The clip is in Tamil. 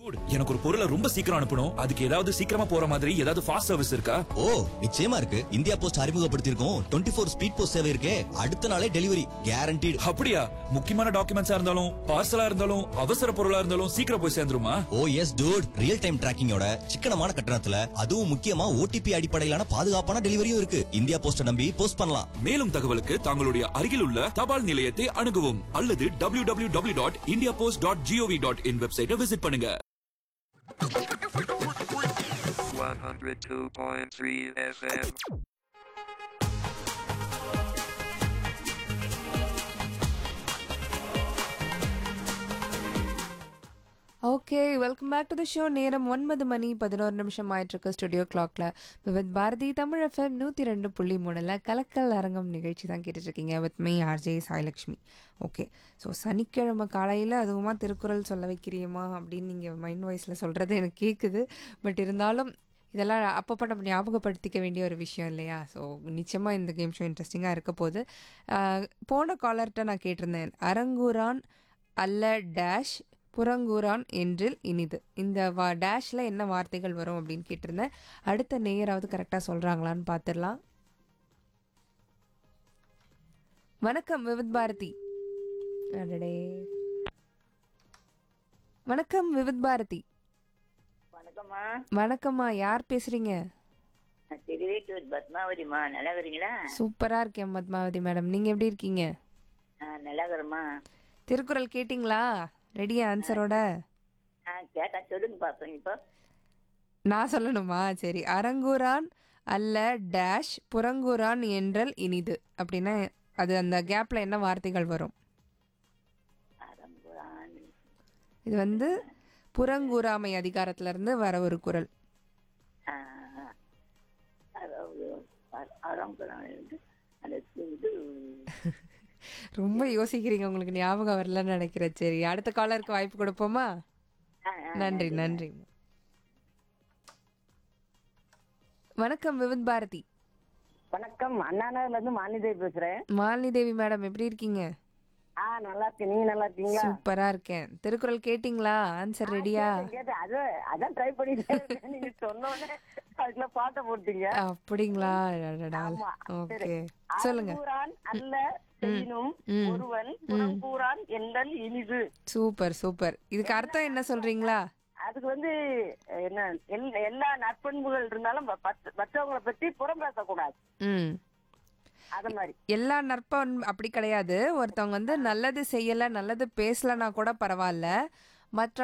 Dude, எனக்கு ஒரு பொருளை ரொம்ப சீக்கிரம் அனுப்பணும் அதுக்கு ஏதாவது சீக்கிரமா போற மாதிரி ஏதாவது ஃபாஸ்ட் சர்வீஸ் இருக்கா ஓ நிச்சயமா இருக்கு இந்தியா போஸ்ட் அறிமுகப்படுத்தியிருக்கோம் டுவெண்ட்டி ஃபோர் ஸ்பீட் போஸ்ட் சேவை இருக்கே அடுத்த நாளே டெலிவரி கேரண்டீடு அப்படியா முக்கியமான டாக்குமெண்ட்ஸா இருந்தாலும் பார்சலா இருந்தாலும் அவசர பொருளா இருந்தாலும் சீக்கிரம் போய் சேர்ந்துருமா oh yes dude real time டிராக்கிங்கோட சிக்கனமான கட்டணத்துல அதுவும் முக்கியமா ஓடிபி அடிப்படையிலான பாதுகாப்பான டெலிவரியும் இருக்கு இந்தியா போஸ்ட நம்பி போஸ்ட் பண்ணலாம் மேலும் தகவலுக்கு தங்களுடைய அருகில் உள்ள தபால் நிலையத்தை அணுகவும் அல்லது W W W dot India post dot GOV dot in வெப்சைட்டை விசிட் பண்ணுங்க 102.3 FM. Okay welcome back to the show நேரம் ஒன்பது மணி பதினோரு நிமிஷம் ஆயிட்டிருக்கு ஸ்டுடியோ கிளாக்ல வித் பாரதி தமிழ் எஃப்எம் நூற்றி ரெண்டு புள்ளி மூணில் கலக்கல் அரங்கம் நிகழ்ச்சி தான் கேட்டுட்ருக்கீங்க with me RJ Sailakshmi okay so சனிக்கிழமை காலையில் அதுவுமா திருக்குறள் சொல்ல வைக்கிறியம்மா அப்படின்னு நீங்கள் மைண்ட் வாய்ஸில் சொல்கிறது எனக்கு கேட்குது பட் இருந்தாலும் இதெல்லாம் அப்பப்போ நம்ம ஞாபகப்படுத்திக்க வேண்டிய ஒரு விஷயம் இல்லையா ஸோ நிச்சயமாக இந்த கேம் ஷோ இன்ட்ரெஸ்டிங்காக இருக்க போகுது ஆஹ், போன காலர்கிட்ட நான் கேட்டிருந்தேன் அரங்கூரான் அல்ல டேஷ் புறங்கூரான் என்றில் இனிது இந்த வா டேஷில் என்ன வார்த்தைகள் வரும் அப்படின்னு கேட்டிருந்தேன் அடுத்த நேயராவது கரெக்டாக சொல்கிறாங்களான்னு பார்த்துடலாம் வணக்கம் விவித் பாரதி அடடே வணக்கம் விவித் பாரதி வணக்கம்மா வணக்கம்மா யார் பேசுறீங்க நான் திருவேட்டூர் பத்மாவதிம்மா நல்லா இருக்கிறீங்களா சூப்பரா இருக்கேன் பத்மாவதி மேடம் நீங்க எப்படி இருக்கீங்க ஆ நல்லா இருக்கிறேம்மா திருக்குறள் கேட்டிங்களா ரெடியா ஆன்சரோட ஆ கேட்டா சொல்லுங்க பார்ப்போம் இப்போ நான் சொல்லணுமா சரி அரங்கூரான் அல்ல டேஷ் புறங்கூரான் என்றல் இனிது அப்படின்னா அது அந்த கேப்ல என்ன வார்த்தைகள் வரும் அரங்குரான் இது வந்து புறங்கூறாமை அதிகாரத்துல இருந்து வர ஒரு குறள் ஆ, ஆ. அதாவது அ- அரங்குரான் வந்து அந்த இது ரொம்ப யோசிக்கிறீங்க உங்களுக்கு ஞாபகம் வரலன்னு நினைக்கிறேன் சரி அடுத்த காலருக்கு வாய்ப்பு கொடுப்போமா ஆ, ஆ, நன்றி நன்றி வணக்கம் விவித் பாரதி வணக்கம் அண்ணாநகர்ல இருந்து மாலிதேவி பேசுறேன் மாலினி தேவி மேடம் எப்படி இருக்கீங்க ஆ நல்லா இருக்கேன் நீங்க நல்லா இருக்கீங்களா சூப்பரா இருக்கேன் திருக்குறள் கேட்டிங்களா ஆன்சர் ரெடியா கேட்டேன் அது அதான் ட்ரை பண்ணிட்டு இருக்கேன். நீங்க சொன்ன உடனே அதுக்குள்ள பாட்டை போட்டீங்க அப்படிங்களா அடடா. ஆமா, ஓகே சரி. சொல்லுங்க அறங்கூறான் அல்ல செய்யினும் ஒருவன் புறங்கூறான் என்றல் இனிது சூப்பர் சூப்பர் இதுக்கு அர்த்தம் என்ன சொல்றீங்களா அதுக்கு வந்து என்ன எல்- எல்லா நற்பண்புகள் இருந்தாலும் ம- மத்த- மற்றவங்களை பத்தி புறம் பேசக்கூடாது ம் அது மாதிரி எல்லா நற்பன் அப்படி கிடையாது ஒருத்தவங்க வந்து நல்லது செய்யல நல்லது பேசலனா கூட பரவாயில்ல மற்ற